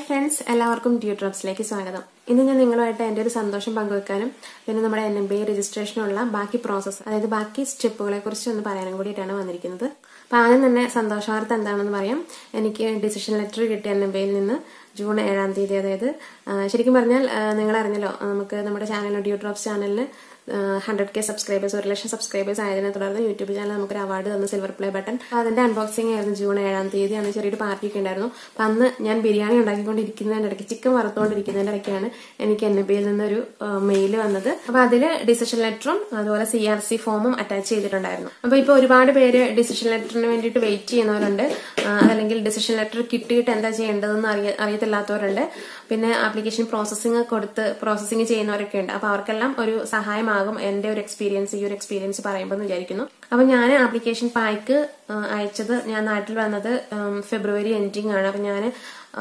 friends എല്ലാവർക്കും due ഡ്രോപ്സിലേക്ക് സ്വാഗതം ഇന്ന് ഞാൻ നിങ്ങളുമായിട്ട് എൻ്റെ ഒരു സന്തോഷം പങ്കുവെക്കാനും പിന്നെ നമ്മുടെ എൻ എം ബി രജിസ്ട്രേഷനുള്ള ബാക്കി പ്രോസസ്സ് അതായത് ബാക്കി സ്റ്റെപ്പുകളെ കുറിച്ച് ഒന്ന് പറയാനും കൂടിയിട്ടാണ് വന്നിരിക്കുന്നത് അപ്പോൾ ആദ്യം തന്നെ സന്തോഷ വാർത്ത എന്താണെന്ന് പറയാം എനിക്ക് ഡിസിഷൻ ലെറ്റർ കിട്ടിയ എൻ എം ബിയിൽ നിന്ന് ജൂൺ ഏഴാം തീയതി അതായത് ആ, ശരിക്കും പറഞ്ഞാൽ ആ, നിങ്ങൾ അറിഞ്ഞല്ലോ നമുക്ക് നമ്മുടെ ചാനലിൽ ഡ്യൂ ഡ്രോപ്സ് ചാനലിന് ഹൺഡ്രഡ് കെ സബ്സ്ക്രൈബേഴ്സ് ഒരു ലക്ഷം സബ്സ്ക്രൈബേഴ്സ് ആയതിനെ തുടർന്ന് യൂട്യൂബ് ചാനൽ നമുക്കൊരു അവാർഡ് തന്ന സിൽവർ പ്ലേ ബട്ടൺ അപ്പോൾ അതിന്റെ അൺബോക്സിംഗ് ആയിരുന്നു ജൂൺ ഏഴാം തീയതി അന്ന് ചെറിയൊരു പാർട്ടിയൊക്കെ ഉണ്ടായിരുന്നു അപ്പം അന്ന് ഞാൻ ബിരിയാണി ഉണ്ടാക്കിക്കൊണ്ടിരിക്കുന്നതിന്റെ ഇടയ്ക്ക് ചിക്കൻ വറുത്തുകൊണ്ടിരിക്കുന്നതിന്റെ ഇടയ്ക്കാണ് എനിക്ക് എൻ ബിയിൽ നിന്നൊരു മെയിൽ വന്നത് അപ്പോൾ അതിൽ ഡിസിഷൻ ലെറ്ററും അതുപോലെ സി ആർ സി ഫോമും അറ്റാച്ച് ചെയ്തിട്ടുണ്ടായിരുന്നു അപ്പോൾ ഇപ്പോൾ ഒരുപാട് പേര് ഡിസിഷൻ ലെറ്ററിന് വേണ്ടിയിട്ട് വെയിറ്റ് ചെയ്യുന്നവരുണ്ട് ആ, അതല്ലെങ്കിൽ ഡിസിഷൻ ലെറ്റർ കിട്ടിയിട്ട് എന്താ ചെയ്യേണ്ടതെന്ന് അറിയ അറിയത്തില്ലാത്തവരുണ്ട് പിന്നെ ആപ്ലിക്കേഷൻ പ്രോസസ്സിംഗ് കൊടുത്ത് പ്രോസസ്സിംഗ് ചെയ്യുന്നവരൊക്കെ ഉണ്ട് അപ്പോൾ അവർക്കെല്ലാം ഒരു സഹായമാകും എന്റെ ഒരു എക്സ്പീരിയൻസ് ഈ ഒരു എക്സ്പീരിയൻസ് പറയുമ്പോൾ എന്ന് വിചാരിക്കുന്നു അപ്പോൾ ഞാൻ ആപ്ലിക്കേഷൻ പായ്ക്ക് അയച്ചത് ഞാൻ നാട്ടിൽ വന്നത് ഉം, ഫെബ്രുവരി എൻഡിങ് ആണ് അപ്പോൾ ഞാൻ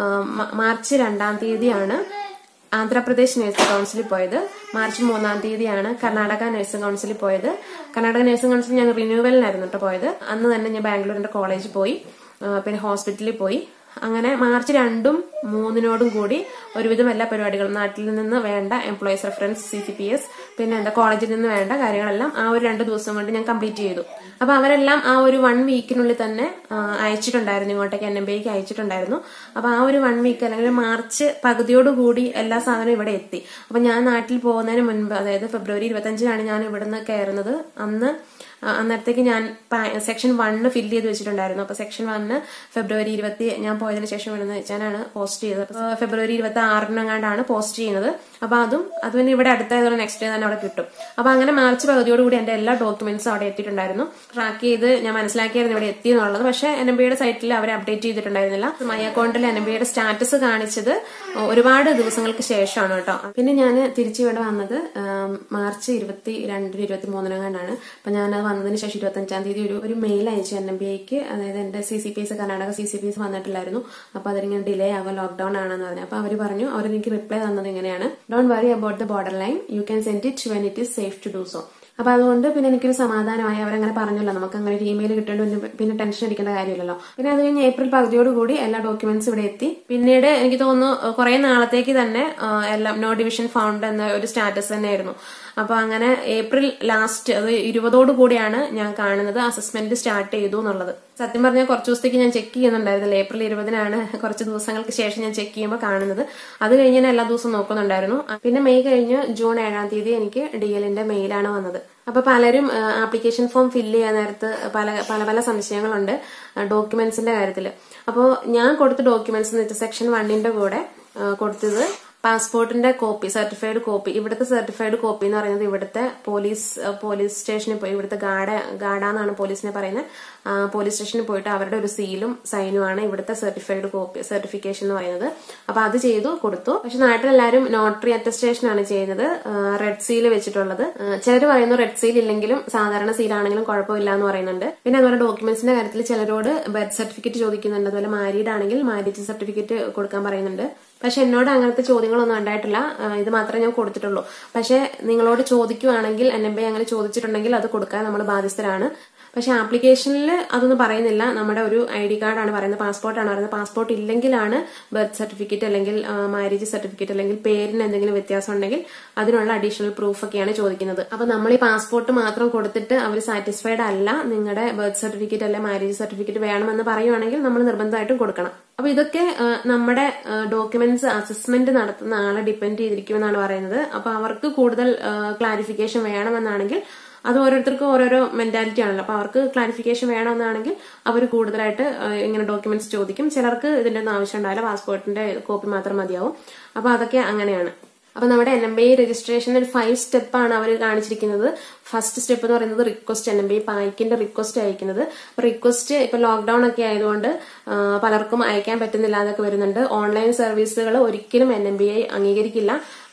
മാർച്ച് രണ്ടാം തീയതിയാണ് ആന്ധ്രാപ്രദേശ് നഴ്സിംഗ് കൗൺസിലിൽ പോയത് മാർച്ച് മൂന്നാം തീയതിയാണ് കർണാടക നഴ്സിംഗ് കൗൺസിലിൽ പോയത് കർണാടക നഴ്സിംഗ് കൗൺസിൽ ഞാൻ റിന്യൂവലിനായിരുന്നു കേട്ടോ പോയത് അന്ന് തന്നെ ഞാൻ ബാംഗ്ലൂരിന്റെ കോളേജിൽ പോയി ആ, പിന്നെ ഹോസ്പിറ്റലിൽ പോയി അങ്ങനെ മാർച്ച് രണ്ടും മൂന്നിനോടും കൂടി ഒരുവിധം എല്ലാ പരിപാടികളും നാട്ടിൽ നിന്ന് വേണ്ട employees reference C C P S പിന്നെ എന്താ കോളേജിൽ നിന്ന് വേണ്ട കാര്യങ്ങളെല്ലാം ആ ഒരു രണ്ട് ദിവസം കൊണ്ട് ഞാൻ കംപ്ലീറ്റ് ചെയ്തു അപ്പൊ അവരെല്ലാം ആ ഒരു വൺ വീക്കിനുള്ളിൽ തന്നെ ആ, അയച്ചിട്ടുണ്ടായിരുന്നു ഇങ്ങോട്ടേക്ക് എൻ എം ബിക്ക് അയച്ചിട്ടുണ്ടായിരുന്നു അപ്പൊ ആ ഒരു വൺ വീക്ക് അല്ലെങ്കിൽ മാർച്ച് പകുതിയോടുകൂടി എല്ലാ സാധനവും ഇവിടെ എത്തി അപ്പൊ ഞാൻ നാട്ടിൽ പോകുന്നതിന് മുൻപ് അതായത് ഫെബ്രുവരി ഇരുപത്തഞ്ചിനാണ് ഞാൻ ഇവിടുന്ന് കയറുന്നത് അന്ന് ആ, അന്നേരത്തേക്ക് ഞാൻ സെക്ഷൻ വണ്ണ് ഫില്ല് ചെയ്ത് വെച്ചിട്ടുണ്ടായിരുന്നു അപ്പൊ സെക്ഷൻ വണ്ണ് ഫെബ്രുവരി ഇരുപത്തി ഞാൻ പോയതിനു ശേഷം ഇവിടുന്ന് വെച്ചാലാണ് പോസ്റ്റ് ചെയ്തത് അപ്പൊ ഫെബ്രുവരി ഇരുപത്തി ആറിനെങ്ങാണ്ടാണ് പോസ്റ്റ് ചെയ്യുന്നത് അപ്പൊ അതും അത് പിന്നെ ഇവിടെ അടുത്തായതുകൊണ്ട് നെക്സ്റ്റ് ഡേ തന്നെ അവിടെ കിട്ടും അപ്പൊ അങ്ങനെ മാർച്ച് പകുതിയോടുകൂടി എന്റെ എല്ലാ ഡോക്യുമെന്റ്സും അവിടെ എത്തിയിട്ടുണ്ടായിരുന്നു ട്രാക്ക് ചെയ്ത് ഞാൻ മനസ്സിലാക്കിയായിരുന്നു ഇവിടെ എത്തി എന്നുള്ളത് പക്ഷേ എൻ എം ബിയുടെ സൈറ്റിൽ അവർ അപ്ഡേറ്റ് ചെയ്തിട്ടുണ്ടായിരുന്നില്ല മൈ അക്കൗണ്ടിൽ എൻ എം ബിയുടെ സ്റ്റാറ്റസ് കാണിച്ചത് ഒരുപാട് ദിവസങ്ങൾക്ക് ശേഷമാണ് കേട്ടോ പിന്നെ ഞാൻ തിരിച്ചു ഇവിടെ വന്നത് ആം, മാർച്ച് ഇരുപത്തി രണ്ടിന് ഇരുപത്തി മൂന്നിനെങ്ങാണ്ടാണ് അപ്പൊ ഞാൻ അത് വന്നതിന് ശേഷം ഇരുപത്തി അഞ്ചാം തീയതി ഒരു ഒരു മെയിൽ അയച്ചു എൻ എം ബി ഐക്ക് അതായത് എന്റെ C C P S Karnataka C C P S വന്നിട്ടില്ലായിരുന്നു അപ്പൊ അതിങ്ങനെ ഡിലേ ആകും ലോക്ക്ഡൌൺ ആണെന്ന് പറഞ്ഞു അപ്പൊ അവർ പറഞ്ഞു അവർ എനിക്ക് റിപ്ലൈ തന്നത് ഇങ്ങനെയാണ് don't worry about the border line you can send it when it is safe to do so അപ്പൊ അതുകൊണ്ട് പിന്നെ എനിക്കൊരു സമാധാനമായി അവരങ്ങനെ പറഞ്ഞല്ലോ നമുക്ക് അങ്ങനെ ഒരു ഇമെയിൽ കിട്ടേണ്ട പിന്നെ- പിന്നെ ടെൻഷൻ അടിക്കേണ്ട കാര്യമില്ലല്ലോ പിന്നെ അത് കഴിഞ്ഞ് ഏപ്രിൽ പകുതിയോട് കൂടി എല്ലാ ഡോക്യുമെന്റ്സ് ഇവിടെ എത്തി പിന്നീട് എനിക്ക് തോന്നുന്നു കുറെ നാളത്തേക്ക് തന്നെ ആ, എല്ലാം നോ ഡിവിഷൻ ഫൗണ്ട് എന്ന ഒരു സ്റ്റാറ്റസ് തന്നെയായിരുന്നു അപ്പൊ അങ്ങനെ ഏപ്രിൽ ലാസ്റ്റ് അത് ഇരുപതോട് കൂടിയാണ് ഞാൻ കാണുന്നത് അസസ്മെന്റ് സ്റ്റാർട്ട് ചെയ്തു എന്നുള്ളത് സത്യം പറഞ്ഞാൽ കുറച്ച് ദിവസത്തേക്ക് ഞാൻ ചെക്ക് ചെയ്യുന്നുണ്ടായിരുന്നില്ല ഏപ്രിൽ ഇരുപതിനാണ് കുറച്ച് ദിവസങ്ങൾക്ക് ശേഷം ഞാൻ ചെക്ക് ചെയ്യുമ്പോൾ കാണുന്നത് അത് കഴിഞ്ഞ് ഞാൻ എല്ലാ ദിവസവും നോക്കുന്നുണ്ടായിരുന്നു പിന്നെ മെയ് കഴിഞ്ഞ് ജൂൺ ഏഴാം തീയതി എനിക്ക് ഡി എല്ലിന്റെ മെയിലാണ് വന്നത് അപ്പൊ പലരും ആപ്ലിക്കേഷൻ ഫോം ഫില്ല് ചെയ്യാൻ നേരത്ത് പല പല പല സംശയങ്ങളുണ്ട് ഡോക്യുമെന്റ്സിന്റെ കാര്യത്തിൽ അപ്പോൾ ഞാൻ കൊടുത്ത ഡോക്യുമെന്റ്സ് എന്ന് വെച്ചാൽ സെക്ഷൻ വണ്ണിന്റെ കൂടെ ആ, കൊടുത്തത് പാസ്പോർട്ടിന്റെ കോപ്പി സർട്ടിഫൈഡ് കോപ്പി ഇവിടുത്തെ സർട്ടിഫൈഡ് കോപ്പി എന്ന് പറയുന്നത് ഇവിടുത്തെ പോലീസ് ആ, പോലീസ് സ്റ്റേഷനിൽ പോയി ഇവിടുത്തെ ഗാഡ ഗാഡാന്നാണ് പോലീസിനെ പറയുന്നത് ആ, പോലീസ് സ്റ്റേഷനിൽ പോയിട്ട് അവരുടെ ഒരു സീലും സൈനുമാണ് ഇവിടുത്തെ സർട്ടിഫൈഡ് കോപ്പി സർട്ടിഫിക്കേഷൻ എന്ന് പറയുന്നത് അപ്പൊ അത് ചെയ്തു കൊടുത്തു പക്ഷെ നാട്ടിലെല്ലാവരും നോട്ടറി അറ്റസ്റ്റേഷൻ ആണ് ചെയ്യുന്നത് റെഡ് സീൽ വെച്ചിട്ടുള്ളത് ചിലർ പറയുന്നു റെഡ് സീൽ ഇല്ലെങ്കിലും സാധാരണ സീലാണെങ്കിലും കുഴപ്പമില്ല എന്ന് പറയുന്നുണ്ട് പിന്നെ അതുപോലെ ഡോക്യുമെന്റ്സിന്റെ കാര്യത്തിൽ ചിലരോട് ബർത്ത് സർട്ടിഫിക്കറ്റ് ചോദിക്കുന്നുണ്ട് അതുപോലെ മാരീഡ് ആണെങ്കിൽ മാരേജ് സർട്ടിഫിക്കറ്റ് കൊടുക്കാൻ പറയുന്നുണ്ട് പക്ഷെ എന്നോട് അങ്ങനത്തെ ചോദ്യങ്ങളൊന്നും ഉണ്ടായിട്ടില്ല ആ, ഇത് മാത്രമേ ഞാൻ കൊടുത്തിട്ടുള്ളൂ പക്ഷെ നിങ്ങളോട് ചോദിക്കുവാണെങ്കിൽ എൻ എം ബി അങ്ങനെ ചോദിച്ചിട്ടുണ്ടെങ്കിൽ അത് കൊടുക്കാൻ നമ്മൾ ബാധ്യസ്ഥരാണ് പക്ഷെ ആപ്ലിക്കേഷനിൽ അതൊന്നും പറയുന്നില്ല നമ്മുടെ ഒരു ഐ ഡി കാർഡാണ് പറയുന്നത് പാസ്പോർട്ടാണ് പറയുന്നത് പാസ്പോർട്ട് ഇല്ലെങ്കിലാണ് ബർത്ത് സർട്ടിഫിക്കറ്റ് അല്ലെങ്കിൽ മാരേജ് സർട്ടിഫിക്കറ്റ് അല്ലെങ്കിൽ പേരിന് എന്തെങ്കിലും വ്യത്യാസം ഉണ്ടെങ്കിൽ അതിനുള്ള അഡീഷണൽ പ്രൂഫ് ഒക്കെയാണ് ചോദിക്കുന്നത് അപ്പൊ നമ്മൾ ഈ പാസ്പോർട്ട് മാത്രം കൊടുത്തിട്ട് അവർ സാറ്റിസ്ഫൈഡ് അല്ല നിങ്ങളുടെ ബർത്ത് സർട്ടിഫിക്കറ്റ് അല്ലെങ്കിൽ മാരേജ് സർട്ടിഫിക്കറ്റ് വേണമെന്ന് പറയുവാണെങ്കിൽ നമ്മൾ നിർബന്ധമായിട്ടും കൊടുക്കണം അപ്പൊ ഇതൊക്കെ ആ, നമ്മുടെ ഡോക്യുമെന്റ്സ് അസസ്മെന്റ് നടത്തുന്ന ആളെ ഡിപ്പെൻഡ് ചെയ്തിരിക്കുമെന്നാണ് പറയുന്നത് അപ്പൊ അവർക്ക് കൂടുതൽ ക്ലാരിഫിക്കേഷൻ വേണമെന്നാണെങ്കിൽ അത് ഓരോരുത്തർക്കും ഓരോരോ മെന്റാലിറ്റി ആണല്ലോ അപ്പൊ അവർക്ക് ക്ലാരിഫിക്കേഷൻ വേണമെന്നാണെങ്കിൽ അവർ കൂടുതലായിട്ട് ആ, ഇങ്ങനെ ഡോക്യുമെന്റ്സ് ചോദിക്കും ചിലർക്ക് ഇതിന്റെ ഒന്നും ആവശ്യം ഉണ്ടാവില്ല പാസ്പോർട്ടിന്റെ കോപ്പി മാത്രം മതിയാവും അപ്പൊ അതൊക്കെ അങ്ങനെയാണ് അപ്പൊ നമ്മുടെ എൻ എം ബി രജിസ്ട്രേഷനിൽ ഫൈവ് സ്റ്റെപ്പ് ആണ് അവർ കാണിച്ചിരിക്കുന്നത് ഫസ്റ്റ് സ്റ്റെപ്പ് എന്ന് പറയുന്നത് റിക്വസ്റ്റ് എൻ എം ബി പായ്ക്കിന്റെ റിക്വസ്റ്റ് അയക്കുന്നത് അപ്പൊ റിക്വസ്റ്റ് ഇപ്പൊ ലോക്ക്ഡൌൺ ഒക്കെ ആയതുകൊണ്ട് ആ, പലർക്കും അയക്കാൻ പറ്റുന്നില്ല എന്നൊക്കെ വരുന്നുണ്ട് ഓൺലൈൻ സർവീസുകൾ ഒരിക്കലും എൻ എം ബി ഐ അംഗീകരിക്കില്ല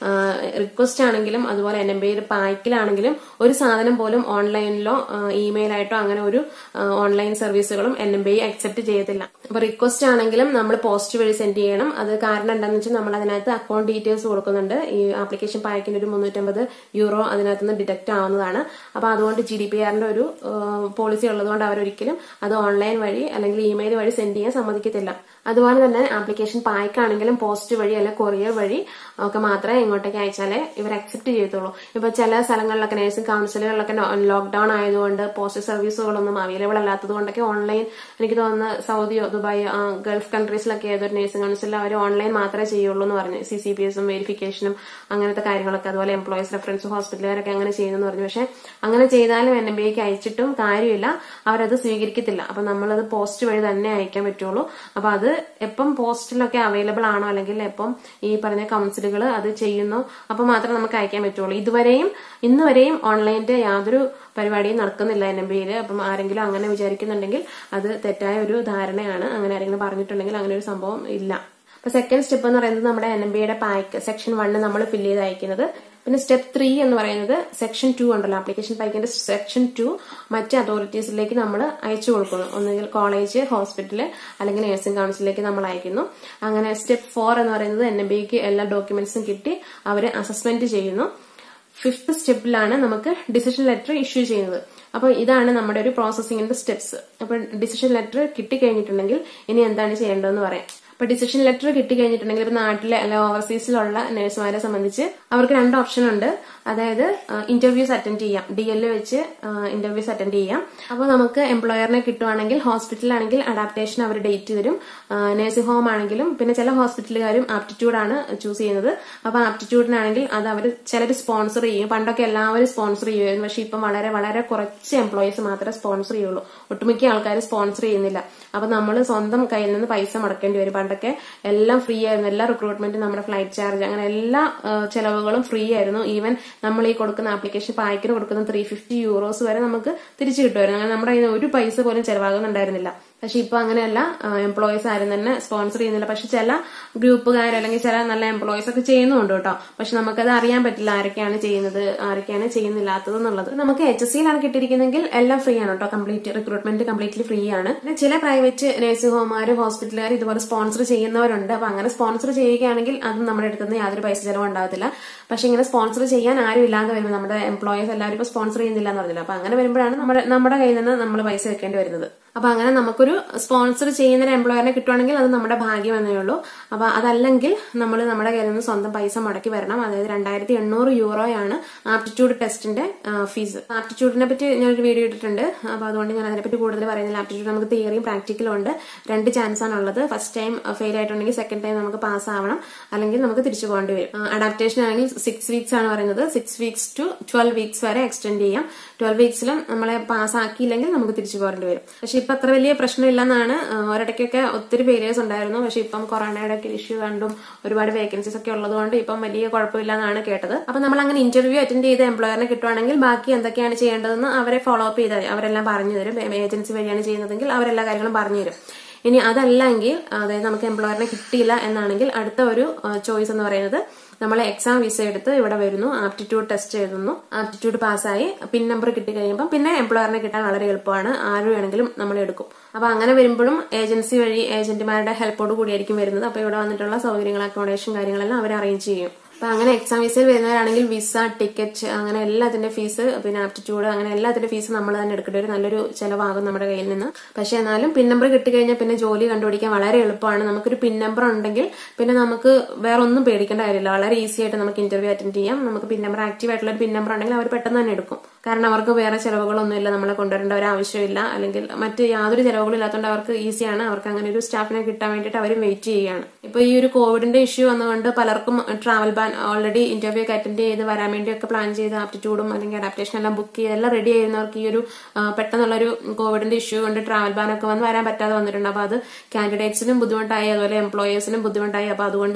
റിക്വസ്റ്റ് ആണെങ്കിലും അതുപോലെ എൻ എം ബി പായ്ക്കിലാണെങ്കിലും ഒരു സാധനം പോലും ഓൺലൈനിലോ ഇമെയിലായിട്ടോ അങ്ങനെ ഒരു ഓൺലൈൻ സർവീസുകളും എൻ എം ബി അക്സെപ്റ്റ് ചെയ്യത്തില്ല അപ്പൊ റിക്വസ്റ്റ് ആണെങ്കിലും നമ്മൾ പോസ്റ്റ് വഴി സെൻഡ് ചെയ്യണം അത് കാരണം എന്താണെന്ന് വെച്ചാൽ നമ്മൾ അതിനകത്ത് അക്കൗണ്ട് ഡീറ്റെയിൽസ് കൊടുക്കുന്നുണ്ട് ഈ ആപ്ലിക്കേഷൻ പായ്ക്കിന് ഒരു മുന്നൂറ്റമ്പത് യൂറോ അതിനകത്ത് നിന്ന് ഡിഡക്ട് ആവുന്നതാണ് അപ്പൊ അതുകൊണ്ട് ജി ഡി പി ആറിന്റെ ഒരു പോളിസി ഉള്ളതുകൊണ്ട് അവരൊരിക്കലും അത് ഓൺലൈൻ വഴി അല്ലെങ്കിൽ ഇമെയിൽ വഴി സെൻഡ് ചെയ്യാൻ സമ്മതിക്കത്തില്ല അതുപോലെ തന്നെ ആപ്ലിക്കേഷൻ പായ്ക്കാണെങ്കിലും പോസ്റ്റ് വഴി അല്ലെങ്കിൽ കൊറിയർ വഴി ഒക്കെ മാത്രമേ ഇങ്ങോട്ടേക്ക് അയച്ചാലേ ഇവർ അക്സെപ്റ്റ് ചെയ്യത്തുള്ളൂ ഇപ്പൊ ചില സ്ഥലങ്ങളിലൊക്കെ നഴ്സിംഗ് കൗൺസിലുകളിലൊക്കെ ലോക്ക്ഡൌൺ ആയതുകൊണ്ട് പോസ്റ്റ് സർവീസുകളൊന്നും അവൈലബിൾ അല്ലാത്തത് കൊണ്ടൊക്കെ ഓൺലൈൻ എനിക്ക് തോന്നുന്നു സൗദിയോ ദുബായ് ഗൾഫ് കൺട്രീസിലൊക്കെ ഏതൊരു നഴ്സിംഗ് കൗൺസിൽ അവർ ഓൺലൈൻ മാത്രമേ ചെയ്യുള്ളൂ എന്ന് പറഞ്ഞു സി സി പി എസും വെരിഫിക്കേഷനും അങ്ങനത്തെ കാര്യങ്ങളൊക്കെ അതുപോലെ എംപ്ലോയീസ് റെഫറൻസ് ഹോസ്പിറ്റലുകാരൊക്കെ അങ്ങനെ ചെയ്യുന്നു പറഞ്ഞു പക്ഷെ അങ്ങനെ ചെയ്താലും എൻ എം ബി അയച്ചിട്ടും കാര്യമില്ല അവരത് സ്വീകരിക്കത്തില്ല അപ്പൊ നമ്മളത് പോസ്റ്റ് വഴി തന്നെ അയക്കാൻ പറ്റുള്ളൂ അപ്പൊ അത് എപ്പം പോസ്റ്റിലൊക്കെ അവൈലബിൾ ആണോ അല്ലെങ്കിൽ എപ്പം ഈ പറഞ്ഞ കൗൺസിലുകൾ അത് ചെയ്യുന്നു അപ്പൊ മാത്രമേ നമുക്ക് അയക്കാൻ പറ്റുള്ളൂ ഇതുവരെയും ഇന്ന് വരെയും ഓൺലൈനിന്റെ യാതൊരു പരിപാടിയും നടക്കുന്നില്ല എൻ എം ബിയിൽ അപ്പം ആരെങ്കിലും അങ്ങനെ വിചാരിക്കുന്നുണ്ടെങ്കിൽ അത് തെറ്റായ ഒരു ധാരണയാണ് അങ്ങനെ ആരെങ്കിലും പറഞ്ഞിട്ടുണ്ടെങ്കിൽ അങ്ങനെ ഒരു സംഭവം ഇല്ല അപ്പൊ സെക്കൻഡ് സ്റ്റെപ്പ് എന്ന് പറയുന്നത് നമ്മുടെ എൻ എം ബിയുടെ പാക്ക് സെക്ഷൻ വണ്ണ് നമ്മൾ ഫില്ല് ചെയ്ത് അയക്കുന്നത് പിന്നെ സ്റ്റെപ്പ് ത്രീ എന്ന് പറയുന്നത് സെക്ഷൻ ടു ഉണ്ടല്ലോ ആപ്ലിക്കേഷൻ പാക്കിന്റെ സെക്ഷൻ ടു മറ്റ് അതോറിറ്റീസിലേക്ക് നമ്മൾ അയച്ചു കൊടുക്കുന്നു ഒന്നുകിൽ കോളേജ് ഹോസ്പിറ്റല് അല്ലെങ്കിൽ നഴ്സിംഗ് കൗൺസിലേക്ക് നമ്മൾ അയക്കുന്നു അങ്ങനെ സ്റ്റെപ്പ് ഫോർ എന്ന് പറയുന്നത് എൻ എം ബിക്ക് എല്ലാ ഡോക്യുമെന്റ്സും കിട്ടി അവർ അസസ്മെന്റ് ചെയ്യുന്നു ഫിഫ്ത്ത് സ്റ്റെപ്പിലാണ് നമുക്ക് ഡിസിഷൻ ലെറ്റർ ഇഷ്യൂ ചെയ്യുന്നത് അപ്പോൾ ഇതാണ് നമ്മുടെ ഒരു പ്രോസസ്സിങ്ങിന്റെ സ്റ്റെപ്സ് അപ്പോൾ ഡിസിഷൻ ലെറ്റർ കിട്ടിക്കഴിഞ്ഞിട്ടുണ്ടെങ്കിൽ ഇനി എന്താണ് ചെയ്യേണ്ടതെന്ന് പറയാം അപ്പൊ ഡിസിഷൻ ലെറ്റർ കിട്ടിക്കഴിഞ്ഞിട്ടുണ്ടെങ്കിൽ ഇപ്പൊ നാട്ടിലെ അല്ലെ ഓവർസീസിലുള്ള നഴ്സുമാരെ സംബന്ധിച്ച് അവർക്ക് രണ്ട് ഓപ്ഷൻ ഉണ്ട് അതായത് ഇന്റർവ്യൂസ് അറ്റൻഡ് ചെയ്യാം ഡി എൽ വെച്ച് ഇന്റർവ്യൂസ് അറ്റൻഡ് ചെയ്യാം അപ്പോൾ നമുക്ക് എംപ്ലോയറിനെ കിട്ടുവാണെങ്കിൽ ഹോസ്പിറ്റലാണെങ്കിൽ അഡാപ്റ്റേഷൻ അവർ ഡേറ്റ് തരും നഴ്സിംഗ് ഹോം ആണെങ്കിലും പിന്നെ ചില ഹോസ്പിറ്റലുകാരും ആപ്റ്റിറ്റ്യൂഡ് ആണ് ചൂസ് ചെയ്യുന്നത് അപ്പൊ ആപ്റ്റിറ്റ്യൂഡിനാണെങ്കിൽ അത് അവർ ചിലർ സ്പോൺസർ ചെയ്യും പണ്ടൊക്കെ എല്ലാവരും സ്പോൺസർ ചെയ്യുമായിരുന്നു പക്ഷെ ഇപ്പം വളരെ വളരെ കുറച്ച് എംപ്ലോയീസ് മാത്രമേ സ്പോൺസർ ചെയ്യുള്ളൂ ഒട്ടുമിക്ക ആൾക്കാർ സ്പോൺസർ ചെയ്യുന്നില്ല അപ്പൊ നമ്മൾ സ്വന്തം കയ്യിൽ നിന്ന് പൈസ മുടക്കേണ്ടി വരും പണ്ടൊക്കെ എല്ലാം ഫ്രീ ആയിരുന്നു എല്ലാ റിക്രൂട്ട്മെന്റും നമ്മുടെ ഫ്ലൈറ്റ് ചാർജ് അങ്ങനെ എല്ലാ ചെലവുകളും ഫ്രീ ആയിരുന്നു ഈവൻ നമ്മൾ ഈ കൊടുക്കുന്ന ആപ്ലിക്കേഷൻ പായ്ക്കിന് കൊടുക്കുന്ന ത്രീ ഫിഫ്റ്റി യൂറോസ് വരെ നമുക്ക് തിരിച്ചു കിട്ടുമായിരുന്നു അങ്ങനെ നമ്മുടെ കയ്യിൽ ഒരു പൈസ പോലും ചെലവാകുന്നുണ്ടായിരുന്നില്ല പക്ഷെ ഇപ്പൊ അങ്ങനെയല്ല എംപ്ലോയീസ് ആരും തന്നെ സ്പോൺസർ ചെയ്യുന്നില്ല പക്ഷെ ചില ഗ്രൂപ്പുകാർ അല്ലെങ്കിൽ ചില നല്ല എംപ്ലോയീസ് ഒക്കെ ചെയ്യുന്നുണ്ട് കേട്ടോ പക്ഷെ നമുക്കത് അറിയാൻ പറ്റില്ല ആരൊക്കെയാണ് ചെയ്യുന്നത് ആരൊക്കെയാണ് ചെയ്യുന്നില്ലാത്തത് എന്നുള്ളത് നമുക്ക് എച്ച് എസ് സിയിലാണ് കിട്ടിയിരിക്കുന്നെങ്കിൽ എല്ലാം ഫ്രീ ആണ് കേട്ടോ കംപ്ലീറ്റ് റിക്രൂട്ട്മെന്റ് കംപ്ലീറ്റ്ലി ഫ്രീ ആണ് പിന്നെ ചില പ്രൈവറ്റ് നഴ്സിംഗ് ഹോമാർ ഹോസ്പിറ്റലുകാർ ഇതുപോലെ സ്പോൺസർ ചെയ്യുന്നവരുണ്ട് അപ്പൊ അങ്ങനെ സ്പോൺസർ ചെയ്യുകയാണെങ്കിൽ അത് നമ്മുടെ അടുത്ത് നിന്ന് യാതൊരു പൈസ ചെലവും ഉണ്ടാകത്തില്ല പക്ഷെ ഇങ്ങനെ സ്പോൺസർ ചെയ്യാൻ ആരും ഇല്ലാതെ വരുമ്പോൾ നമ്മുടെ എംപ്ലോയീസ് എല്ലാവരും ഇപ്പൊ സ്പോൺസർ ചെയ്യുന്നില്ല എന്ന് പറഞ്ഞില്ല അപ്പൊ അങ്ങനെ വരുമ്പോഴാണ് നമ്മുടെ നമ്മുടെ കയ്യിൽ നിന്ന് നമ്മൾ പൈസ വെക്കേണ്ടി വരുന്നത് അപ്പൊ അങ്ങനെ നമുക്കൊരു സ്പോൺസർ ചെയ്യുന്ന ഒരു എംപ്ലോയറിനെ കിട്ടുവാണെങ്കിൽ അത് നമ്മുടെ ഭാഗ്യം എന്നേ ഉള്ളൂ അപ്പൊ അതല്ലെങ്കിൽ നമ്മൾ നമ്മുടെ കയ്യിൽ നിന്ന് സ്വന്തം പൈസ മുടക്കി വരണം അതായത് രണ്ടായിരത്തി എണ്ണൂറ് യൂറോയാണ് ആപ്റ്റിറ്റ്യൂഡ് ടെസ്റ്റിന്റെ ഫീസ് ആപ്റ്റിറ്റ്യൂഡിനെ പറ്റി ഞാനൊരു വീഡിയോ ഇട്ടിട്ടുണ്ട് അപ്പൊ അതുകൊണ്ട് ഞാൻ അതിനെപ്പറ്റി കൂടുതൽ പറയുന്നില്ല ആപ്റ്റിറ്റ്യൂഡ് നമുക്ക് തിയറിയും പ്രാക്ടിക്കലും ഉണ്ട് രണ്ട് ചാൻസ് ആണ് ഉള്ളത് ഫസ്റ്റ് ടൈം ഫെയിൽ ആയിട്ടുണ്ടെങ്കിൽ സെക്കൻഡ് ടൈം നമുക്ക് പാസ് ആവണം അല്ലെങ്കിൽ നമുക്ക് തിരിച്ചു പോകേണ്ടി വരും അഡാപ്റ്റേഷൻ ആണെങ്കിൽ സിക്സ് വീക്സ് ആണ് പറയുന്നത് six weeks to twelve weeks വരെ എക്സ്റ്റെൻഡ് ചെയ്യാം ട്വൽവ് വീക്സിലും നമ്മളെ പാസ് ആക്കിയില്ലെങ്കിൽ നമുക്ക് തിരിച്ചു പോകേണ്ടി വരും പക്ഷെ ഇപ്പൊ അത്ര വലിയ പ്രശ്നമില്ലെന്നാണ് ഒരിടയ്ക്കൊക്കെ ഒത്തിരി പേരേഴ്സ് ഉണ്ടായിരുന്നു പക്ഷെ ഇപ്പം കൊറോണയുടെ ഒക്കെ ഇഷ്യൂ കണ്ടും ഒരുപാട് വേക്കൻസീസ് ഒക്കെ ഉള്ളതുകൊണ്ട് ഇപ്പം വലിയ കുഴപ്പമില്ലെന്നാണ് കേട്ടത് അപ്പൊ നമ്മൾ അങ്ങനെ ഇന്റർവ്യൂ അറ്റൻഡ് ചെയ്ത എംപ്ലോയറിനെ കിട്ടുവാണെങ്കിൽ ബാക്കി എന്തൊക്കെയാണ് ചെയ്യേണ്ടതെന്ന് അവരെ ഫോളോ അപ്പ് ചെയ്താൽ അവരെല്ലാം പറഞ്ഞു തരും ഏജൻസി വഴിയാണ് ചെയ്യുന്നതെങ്കിൽ അവരെല്ലാ കാര്യങ്ങളും പറഞ്ഞു തരും ഇനി അതല്ലെങ്കിൽ അതായത് നമുക്ക് എംപ്ലോയറിനെ കിട്ടിയില്ല എന്നാണെങ്കിൽ അടുത്ത ഒരു ചോയ്സ് എന്ന് പറയുന്നത് നമ്മൾ എക്സാം വിസ എടുത്ത് ഇവിടെ വരുന്നു ആപ്റ്റിറ്റ്യൂഡ് ടെസ്റ്റ് എഴുതുന്നു ആപ്റ്റിറ്റ്യൂഡ് പാസ്സായി പിൻ നമ്പർ കിട്ടി കഴിയുമ്പോൾ പിന്നെ എംപ്ലോയറിനെ കിട്ടാൻ വളരെ എളുപ്പമാണ് ആര് വേണമെങ്കിലും നമ്മൾ എടുക്കും അപ്പൊ അങ്ങനെ വരുമ്പോഴും ഏജൻസി വഴി ഏജന്റുമാരുടെ ഹെൽപ്പോട് കൂടിയായിരിക്കും വരുന്നത് അപ്പൊ ഇവിടെ വന്നിട്ടുള്ള സൗകര്യങ്ങൾ അക്കോമഡേഷൻ കാര്യങ്ങളെല്ലാം അവർ അറേഞ്ച് ചെയ്യും അപ്പൊ അങ്ങനെ എക്സാം വിസയിൽ വരുന്നവരാണെങ്കിൽ വിസ ടിക്കറ്റ് അങ്ങനെ എല്ലാത്തിന്റെ ഫീസ് പിന്നെ ആപ്റ്റിറ്റ്യൂഡ് അങ്ങനെ എല്ലാത്തിന്റെ ഫീസ് നമ്മൾ തന്നെ എടുക്കേണ്ടി വരും നല്ലൊരു ചെലവാകും നമ്മുടെ കയ്യിൽ നിന്ന് പക്ഷെ എന്നാലും പിൻ നമ്പർ കിട്ടിക്കഴിഞ്ഞാൽ പിന്നെ ജോലി കണ്ടുപിടിക്കാൻ വളരെ എളുപ്പമാണ് നമുക്കൊരു പിൻ നമ്പർ ഉണ്ടെങ്കിൽ പിന്നെ നമുക്ക് വേറെ ഒന്നും പേടിക്കേണ്ട കാര്യമില്ല വളരെ ഈസി ആയിട്ട് നമുക്ക് ഇന്റർവ്യൂ അറ്റൻഡ് ചെയ്യാം നമുക്ക് പിൻ നമ്പർ ആക്റ്റീവ് ആയിട്ടുള്ള ഒരു പിൻ നമ്പർ ഉണ്ടെങ്കിൽ അവർ പെട്ടെന്ന് തന്നെ എടുക്കും കാരണം അവർക്ക് വേറെ ചെലവുകളൊന്നുമില്ല നമ്മളെ കൊണ്ടുവരേണ്ട ഒരു ആവശ്യമില്ല അല്ലെങ്കിൽ മറ്റ് യാതൊരു ചെലവുകളും ഇല്ലാത്തതുകൊണ്ട് അവർക്ക് ഈസിയാണ് അവർക്ക് അങ്ങനെ ഒരു സ്റ്റാഫിനെ കിട്ടാൻ വേണ്ടിയിട്ട് അവരും വെയിറ്റ് ചെയ്യുകയാണ് ഇപ്പൊ ഈ ഒരു കോവിഡിന്റെ ഇഷ്യൂ വന്നുകൊണ്ട് പലർക്കും ട്രാവൽ ബാൻ ഓൾറെഡി ഇന്റർവ്യൂ ഒക്കെ അറ്റൻഡ് ചെയ്ത് വരാൻ വേണ്ടിയൊക്കെ പ്ലാൻ ചെയ്ത് ആപ്റ്റിറ്റ്യൂഡും അല്ലെങ്കിൽ അഡാപ്റ്റേഷൻ എല്ലാം ബുക്ക് ചെയ്ത് എല്ലാം റെഡി ചെയ്യുന്നവർക്ക് ഈ ഒരു പെട്ടെന്നുള്ള ഒരു കോവിഡിന്റെ ഇഷ്യൂ കൊണ്ട് ട്രാവൽ ബാൻ ഒക്കെ വന്ന് വരാൻ പറ്റാതെ വന്നിട്ടുണ്ട് അപ്പൊ അത് കാൻഡിഡേറ്റ്സിനും ബുദ്ധിമുട്ടായി അതുപോലെ എംപ്ലോയേഴ്സിനും ബുദ്ധിമുട്ടായി അപ്പൊ അതുകൊണ്ട്